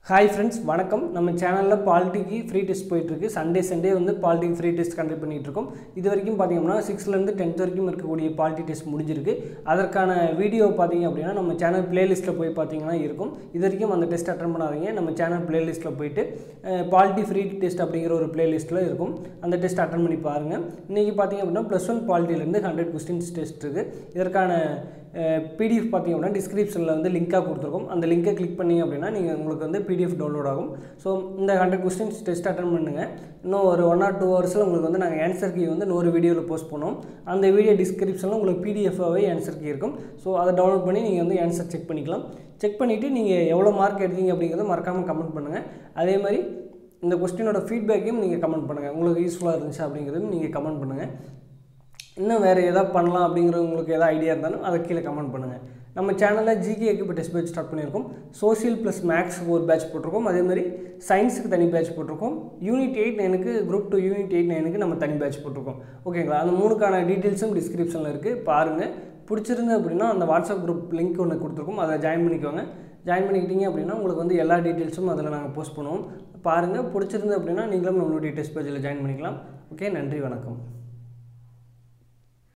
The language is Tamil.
ஹாய் ஃப்ரெண்ட்ஸ் வணக்கம் நம்ம சேனலில் பாலிட்டிக்கு ஃப்ரீ டெஸ்ட் போயிட்டுருக்கு சண்டே சண்டே வந்து பாலிட்டிக் ஃப்ரீ டெஸ்ட் கண்டக்ட் பண்ணிகிட்டு இருக்கோம் இது வரைக்கும் பார்த்தீங்கன்னா சிக்ஸ்த்லேருந்து டென்த் வரைக்கும் இருக்கக்கூடிய பாலிட்டி டெஸ்ட் முடிஞ்சிருக்கு அதற்கான வீடியோ பார்த்தீங்க அப்படின்னா நம்ம சேனல் பிளேலிஸ்ட்டில் போய் பார்த்தீங்கன்னா இருக்கும் இது வரைக்கும் அந்த டெஸ்ட் அட்டன் பண்ணாதீங்க நம்ம சேனல் பிளேலிஸ்ட்டில் போயிட்டு பாலிட்டி ஃப்ரீ டெஸ்ட் அப்படிங்கிற ஒரு பிளேலிஸ்ட்டில் இருக்கும் அந்த டெஸ்ட் அட்டன் பண்ணி பாருங்கள் இன்றைக்கி பார்த்தீங்க அப்படின்னா ப்ளஸ் ஒன் பாலிட்டிலேருந்து ஹண்ட்ரட் கொஸ்டின்ஸ் டெஸ்ட் இருக்குது இதற்கான பிடிஎஃப் பார்த்தீங்க அப்படின்னா டிஸ்கிரிப்ஷனில் வந்து லிங்காக கொடுத்துருக்கோம் அந்த லிங்கை கிளிக் பண்ணிங்க அப்படின்னா நீங்கள் உங்களுக்கு வந்து பிடிஎஃப் டவுன்லோட் ஆகும் ஸோ இந்த ஹண்ட்ரட் கொஸ்டின்ஸ் டெஸ்ட் அட்டன் பண்ணுங்கள் இன்னும் ஒரு ஒன் ஆர் டூ ஹவர்ஸில் உங்களுக்கு வந்து நாங்கள் ஆன்சர் கீ வந்து இன்னொரு வீடியோவில் போஸ்ட் பண்ணுவோம் அந்த வீடியோ டிஸ்கிரிப்ஷனில் உங்களுக்கு பிடிஎஃபாகவே ஆன்சர் கீ இருக்கும் ஸோ அதை டவுன்லோட் பண்ணி நீங்கள் வந்து ஆன்சர் செக் பண்ணிக்கலாம் செக் பண்ணிவிட்டு நீங்கள் எவ்வளோ மார்க் எடுத்தீங்க அப்படிங்கிறத மறக்காமல் கமெண்ட் பண்ணுங்கள் அதே மாதிரி இந்த கொஸ்டினோட ஃபீட்பேக்கையும் நீங்கள் கமெண்ட் பண்ணுங்கள் உங்களுக்கு யூஸ்ஃபுல்லாக இருந்துச்சு அப்படிங்கிறதையும் நீங்கள் கமெண்ட் பண்ணுங்கள் இன்னும் வேறு எதாவது பண்ணலாம் அப்படிங்கிற உங்களுக்கு எதாவது ஐடியா இருந்தாலும் அதை கீழே கமெண்ட் பண்ணுங்கள் நம்ம சேனலில் ஜிகேக்கு இப்போ டெஸ்ட் பேட்ச் ஸ்டார்ட் பண்ணியிருக்கோம் சோசியல் ப்ளஸ் மேக்ஸ் ஒரு பேட்ச் போட்டிருக்கோம் அதே மாதிரி சயின்ஸுக்கு தனி பேட்ச் போட்டிருக்கோம் யூனிட் எயிட் நைனுக்கு குரூப் டூ யூனிட் எயிட் நைனுக்கு நம்ம தனி பேட்ச் போட்டிருக்கோம் ஓகேங்களா அந்த மூணுக்கான டீட்டெயில்ஸும் டிஸ்கிரிப்ஷனில் இருக்குது பாருங்கள் பிடிச்சிருந்து அப்படின்னா அந்த வாட்ஸ்அப் குரூப் லிங்க் ஒன்று கொடுத்துருக்கோம் அதை ஜாயின் பண்ணிக்கோங்க ஜாயின் பண்ணிக்கிட்டீங்க அப்படின்னா உங்களுக்கு வந்து எல்லா டீட்டெயில்ஸும் அதில் நாங்கள் போஸ்ட் பண்ணுவோம் பாருங்கள் பிடிச்சிருந்து அப்படின்னா நீங்களும் நம்மளுடைய டெஸ்ட் பேஜில் ஜாயின் பண்ணிக்கலாம் ஓகே நன்றி வணக்கம்